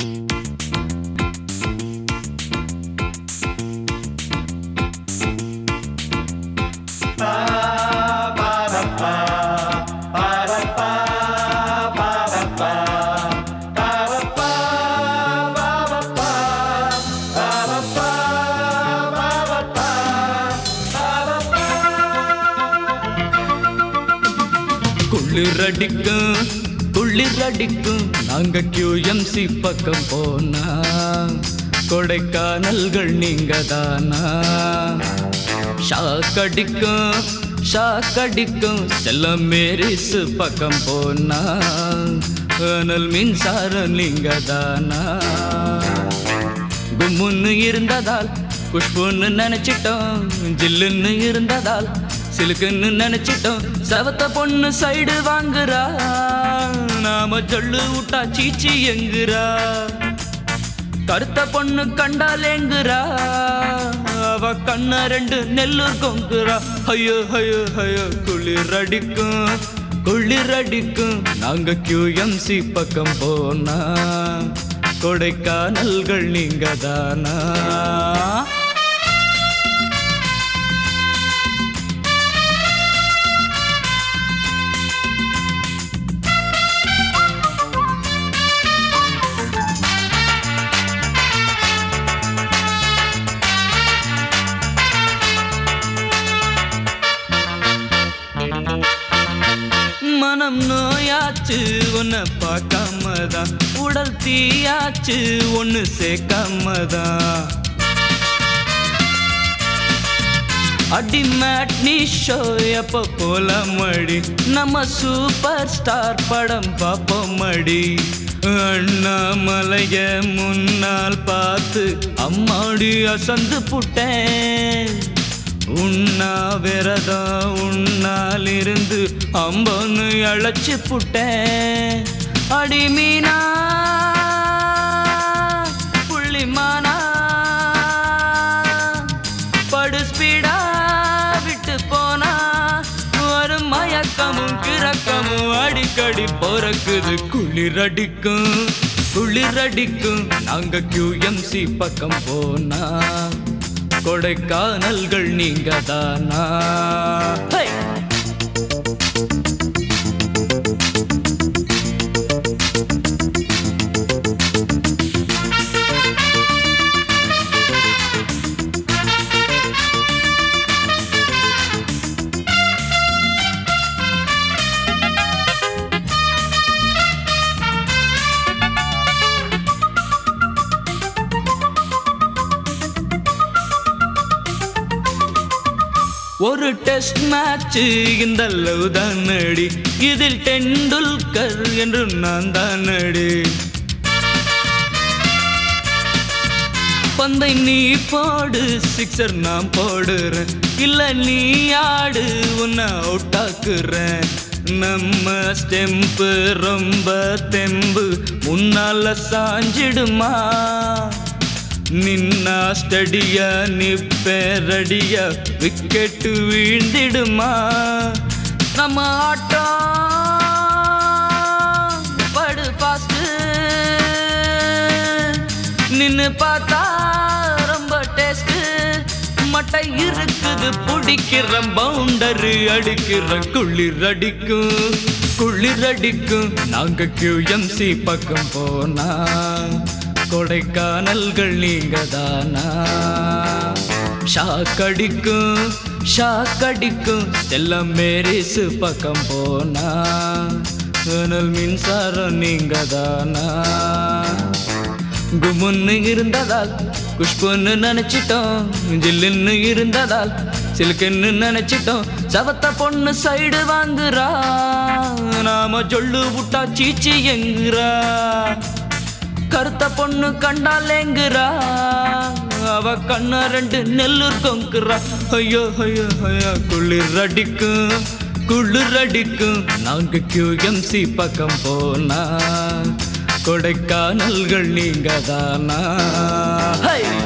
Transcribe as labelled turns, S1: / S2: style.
S1: குளிரடிக்கும் குளிரடிக்கும் நாங்க QMC பக்கம் போனா கொடைக்கானல்கள் நீங்க தானா ஷாக்கடிக்கும் ஷாக்கடிக்கும் செல்லம் மேரிஸ் பக்கம் போனா அனல் மின்சாரம் நீங்க தானா கும்முன்னு இருந்ததால் குஷ்புன்னு நினைச்சிட்டோம் ஜில்லுன்னு இருந்ததால் சிலுக்குன்னு நினைச்சிட்டோம் செவத்த பொண்ணு சைடு வாங்குறா நாம ஜொல்லு விட்டா சீச்சி எங்குறா கருத்த பொண்ணு கண்டாலேங்குறா அவ கண்ண ரெண்டு நெல்லு கொங்குறா ஐயோ ஐயோ ஐயோ குளிர் அடிக்கும் குளிர் அடிக்கும் நாங்க QMC பக்கம் போனா கொடைக்கானல்கள் நீங்க தானா மனம் நோயாச்சு உன்னை பார்க்காமதான் உடல் தீயாச்சு ஒன்னு சேர்க்காமதான் அடி மேட்னி ஷோ எப்போ போல மடி நம்ம சூப்பர் ஸ்டார் படம் பார்ப்போம் மடி அண்ணாமலைய முன்னால் பார்த்து அம்மாடி அசந்து புட்டேன் உண்ணா விரதம் உன்னால் இருந்து அம்பொன்னு அழைச்சு புட்டேன் அடி மீனா புள்ளிமானா படு ஸ்பீடா விட்டு போனா ஒரு மயக்கமும் கிறக்கமும் அடிக்கடி பிறக்குது குளிர் அடிக்கும் குளிர் அடிக்கும் நாங்க QMC பக்கம் போனா கொடைக்கானல்கள் நீங்க தானா ஹே! ஒரு டெஸ்ட் மேட்ச் இந்த லவ் தான் நடி இதில் டெண்டுல்கர் என்று நான் தான் நடி பந்தை நீ போடு சிக்ஸர் நான் போடுறேன் இல்ல நீ ஆடு உன்னை அவுட் ஆக்குறேன் நம்ம ஸ்டெம்பு ரொம்ப தெம்பு முன்னால சாஞ்சிடுமா நின்னா ஸ்டடியா நிப்பேரடியா விக்கெட்டு வீழ்ந்திடுமா நம்ம ஆட்டம் படு பாஸ்ட் நின்னு பார்த்தா ரொம்ப டேஸ்ட் மட்டை இருக்குது பிடிக்கிற பவுண்டரு அடிக்கிற குளிர் அடிக்கும் குளிர் அடிக்கும் நாங்க QMC பக்கம் போனா கொடைக்கானல்கள் நீங்க தானா ஷாக்கடிக்கும் ஷாக்கடிக்கும் செல்லம் மேரிசு பக்கம் போனா அனல் மின்சாரம் நீங்க தானா குமுன்னு இருந்ததால் குஷ்புன்னு நினைச்சிட்டோம் ஜில்லுன்னு இருந்ததால் சிலுக்குன்னு நினைச்சிட்டோம் சவத்த பொண்ணு சைடு வாங்குறா நாம ஜொல்லு விட்டா சீச்சி எங்குறா கருத்த பொண்ணு கண்டாலேங்குறா அவ கண்ண ரெண்டு நெல்லு கொங்குறா ஐயோ ஐயோ ஐயோ குளிர் அடிக்கும் குளிர் அடிக்கும் நாங்க QMC பக்கம் போனா கொடைக்கானல்கள் நீங்க தானா ஹை